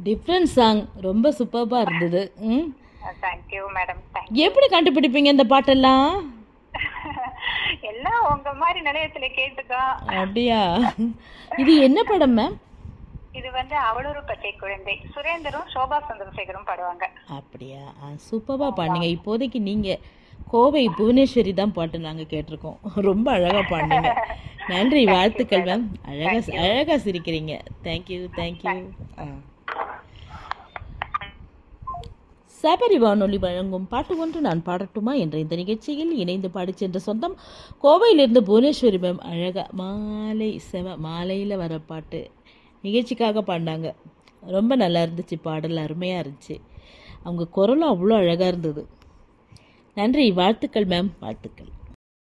different song ரொம்ப சூப்பராக இருந்தது ம் தேங்க்யூ மேடம் தேங்க் எப்படி கண்டுபிடிப்பீங்க இந்த பாட்டெல்லாம் எல்லாம் உங்க மாதிரி நிலையத்துல கேட்டுக்கோ அப்படியா இது என்ன படம் மேம் இது வந்து அவளொரு பச்சை குழந்தை சுரேந்தரும் சோபா சந்திரசேகரும் பாடுவாங்க அப்படியா சூப்பராக பாடுங்க இப்போதைக்கு நீங்கள் கோவை புவனேஸ்வரி தான் பாட்டு நாங்கள் கேட்டிருக்கோம் ரொம்ப அழகாக பாடுனீங்க நன்றி வாழ்த்துக்கள் மேம் அழகாக அழகாக சிரிக்கிறீங்க தேங்க்யூ தேங்க்யூ ஆ சபரி வானொலி வழங்கும் பாட்டு ஒன்று நான் பாடட்டுமா என்ற இந்த நிகழ்ச்சியில் இணைந்து பாடிச் சென்ற சொந்தம் கோவையிலிருந்து புவனேஸ்வரி மேம் அழகா மாலை செம மாலையில் வர பாட்டு நிகழ்ச்சிக்காக பாடினாங்க ரொம்ப நல்லா இருந்துச்சு பாடல் அருமையாக இருந்துச்சு அவங்க குரலும் அவ்வளோ அழகாக இருந்தது நன்றி வாழ்த்துக்கள் மேம் வாழ்த்துக்கள்